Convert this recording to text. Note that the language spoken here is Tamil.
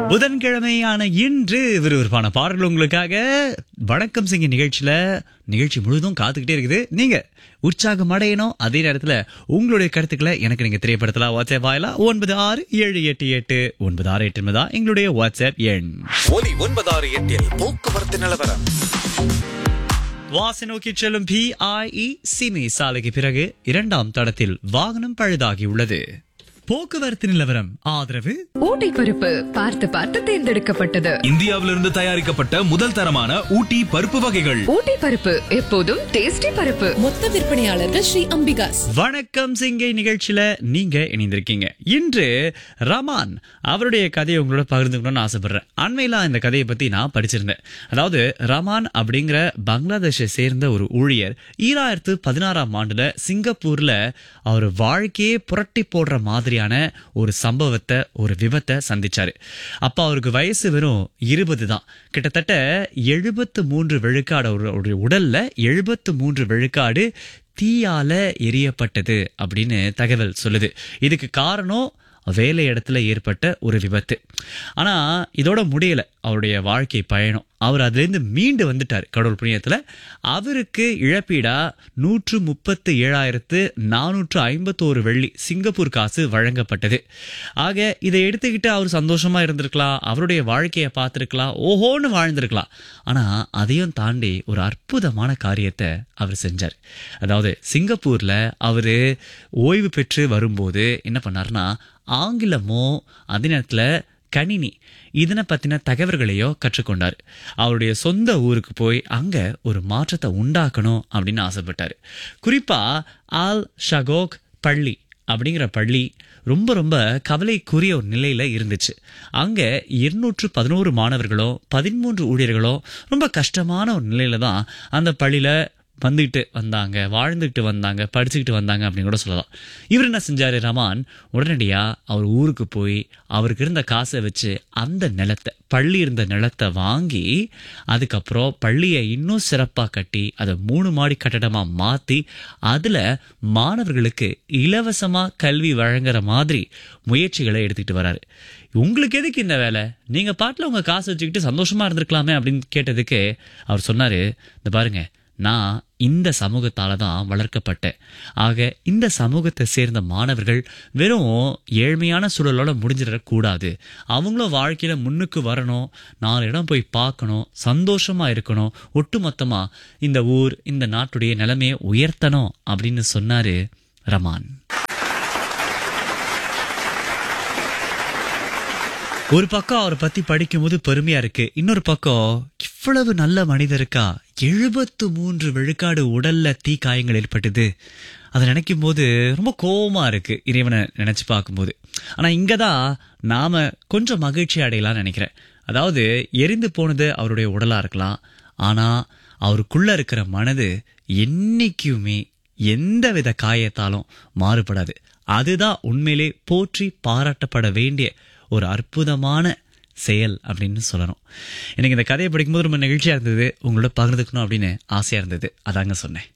புதன்கிழமையான இன்று விறுவிறுப்பான பாடல்கள் உங்களுக்காக வணக்கம் சிங்க நிகழ்ச்சியில நிகழ்ச்சி முழுதும் காத்துக்கிட்டே இருக்குது நீங்க உற்சாகம் அடையணும் அதே நேரத்துல உங்களுடைய கருத்துக்களை எனக்கு நீங்க தெரியப்படுத்தலாம் வாட்ஸ்அப் வாயிலா ஒன்பது ஆறு ஏழு எட்டு எட்டு ஒன்பது ஆறு எட்டு என்பதா எங்களுடைய வாட்ஸ்அப் எண் ஒலி ஒன்பதாறு எட்டில் போக்குவரத்து நிலவரம் வாசை நோக்கி செல்லும் பிஐஇ சிமி சாலைக்கு பிறகு இரண்டாம் தடத்தில் வாகனம் பழுதாகியுள்ளது போக்குவரத்து நிலவரம் ஆதரவு ஊட்டி பருப்பு பார்த்து பார்த்து தேர்ந்தெடுக்கப்பட்டது இந்தியாவிலிருந்து தயாரிக்கப்பட்ட முதல் தரமான ஊட்டி பருப்பு வகைகள் ஊட்டி பருப்பு எப்போதும் டேஸ்டி பருப்பு மொத்த விற்பனையாளர்கள் ஸ்ரீ அம்பிகாஸ் வணக்கம் சிங்கை நிகழ்ச்சியில நீங்க இணைந்திருக்கீங்க இன்று ரமான் அவருடைய கதையை உங்களோட பகிர்ந்துக்கணும்னு ஆசைப்படுறேன் அண்மையில இந்த கதையை பத்தி நான் படிச்சிருந்தேன் அதாவது ரமான் அப்படிங்கிற பங்களாதேஷை சேர்ந்த ஒரு ஊழியர் ஈராயிரத்து பதினாறாம் ஆண்டுல சிங்கப்பூர்ல அவர் வாழ்க்கையே புரட்டி போடுற மாதிரியான ஒரு சம்பவத்தை ஒரு விபத்தை சந்திச்சாரு அப்ப அவருக்கு வயசு வெறும் இருபது தான் கிட்டத்தட்ட எழுபத்து மூன்று விழுக்காடு அவருடைய உடல்ல எழுபத்து மூன்று விழுக்காடு தீயால எரியப்பட்டது அப்படின்னு தகவல் சொல்லுது இதுக்கு காரணம் வேலை இடத்துல ஏற்பட்ட ஒரு விபத்து ஆனா இதோட முடியல அவருடைய வாழ்க்கை பயணம் அவர் அதுலேருந்து மீண்டு வந்துட்டார் கடவுள் புண்ணியத்துல அவருக்கு இழப்பீடா நூற்று முப்பத்து ஏழாயிரத்து நானூற்று ஐம்பத்தோரு வெள்ளி சிங்கப்பூர் காசு வழங்கப்பட்டது ஆக இதை எடுத்துக்கிட்டு அவர் சந்தோஷமா இருந்திருக்கலாம் அவருடைய வாழ்க்கையை பார்த்துருக்கலாம் ஓஹோன்னு வாழ்ந்திருக்கலாம் ஆனா அதையும் தாண்டி ஒரு அற்புதமான காரியத்தை அவர் செஞ்சார் அதாவது சிங்கப்பூர்ல அவரு ஓய்வு பெற்று வரும்போது என்ன பண்ணாருன்னா ஆங்கிலமோ அதே நேரத்தில் கணினி இதனை பற்றின தகவல்களையோ கற்றுக்கொண்டார் அவருடைய சொந்த ஊருக்கு போய் அங்கே ஒரு மாற்றத்தை உண்டாக்கணும் அப்படின்னு ஆசைப்பட்டார் குறிப்பாக ஆல் ஷகோக் பள்ளி அப்படிங்கிற பள்ளி ரொம்ப ரொம்ப கவலைக்குரிய ஒரு நிலையில் இருந்துச்சு அங்கே இருநூற்று பதினோரு மாணவர்களும் பதிமூன்று ஊழியர்களும் ரொம்ப கஷ்டமான ஒரு நிலையில தான் அந்த பள்ளியில் வந்துக்கிட்டு வந்தாங்க வாழ்ந்துக்கிட்டு வந்தாங்க படிச்சுக்கிட்டு வந்தாங்க அப்படின்னு கூட சொல்லலாம் இவர் என்ன செஞ்சார் ரமான் உடனடியாக அவர் ஊருக்கு போய் அவருக்கு இருந்த காசை வச்சு அந்த நிலத்தை பள்ளி இருந்த நிலத்தை வாங்கி அதுக்கப்புறம் பள்ளியை இன்னும் சிறப்பாக கட்டி அதை மூணு மாடி கட்டடமாக மாற்றி அதில் மாணவர்களுக்கு இலவசமாக கல்வி வழங்குற மாதிரி முயற்சிகளை எடுத்துக்கிட்டு வராரு உங்களுக்கு எதுக்கு இந்த வேலை நீங்கள் பாட்டில் உங்கள் காசு வச்சுக்கிட்டு சந்தோஷமாக இருந்திருக்கலாமே அப்படின்னு கேட்டதுக்கு அவர் சொன்னார் இந்த பாருங்க நான் இந்த சமூகத்தால தான் வளர்க்கப்பட்டேன் ஆக இந்த சமூகத்தை சேர்ந்த மாணவர்கள் வெறும் ஏழ்மையான சூழலோட முடிஞ்சிடக்கூடாது அவங்களும் வாழ்க்கையில முன்னுக்கு வரணும் நாலு இடம் போய் பார்க்கணும் சந்தோஷமா இருக்கணும் ஒட்டுமொத்தமா இந்த ஊர் இந்த நாட்டுடைய நிலைமையை உயர்த்தணும் அப்படின்னு சொன்னாரு ரமான் ஒரு பக்கம் அவரை பத்தி படிக்கும்போது பெருமையா இருக்கு இன்னொரு பக்கம் இவ்வளவு நல்ல மனிதருக்கா எழுபத்து மூன்று விழுக்காடு உடல்ல தீ காயங்கள் ஏற்பட்டது அதை நினைக்கும் போது ரொம்ப கோபமா இருக்கு இறைவனை நினைச்சு பார்க்கும்போது ஆனா இங்கதான் நாம கொஞ்சம் மகிழ்ச்சி அடையலாம்னு நினைக்கிறேன் அதாவது எரிந்து போனது அவருடைய உடலா இருக்கலாம் ஆனா அவருக்குள்ள இருக்கிற மனது என்னைக்குமே எந்தவித காயத்தாலும் மாறுபடாது அதுதான் உண்மையிலே போற்றி பாராட்டப்பட வேண்டிய ஒரு அற்புதமான செயல் அப்படின்னு சொல்லணும் எனக்கு இந்த கதையை படிக்கும்போது ரொம்ப நெகிழ்ச்சியாக இருந்தது உங்களோட பகிர்ந்துக்கணும் அப்படின்னு ஆசையாக இருந்தது அதாங்க சொன்னேன்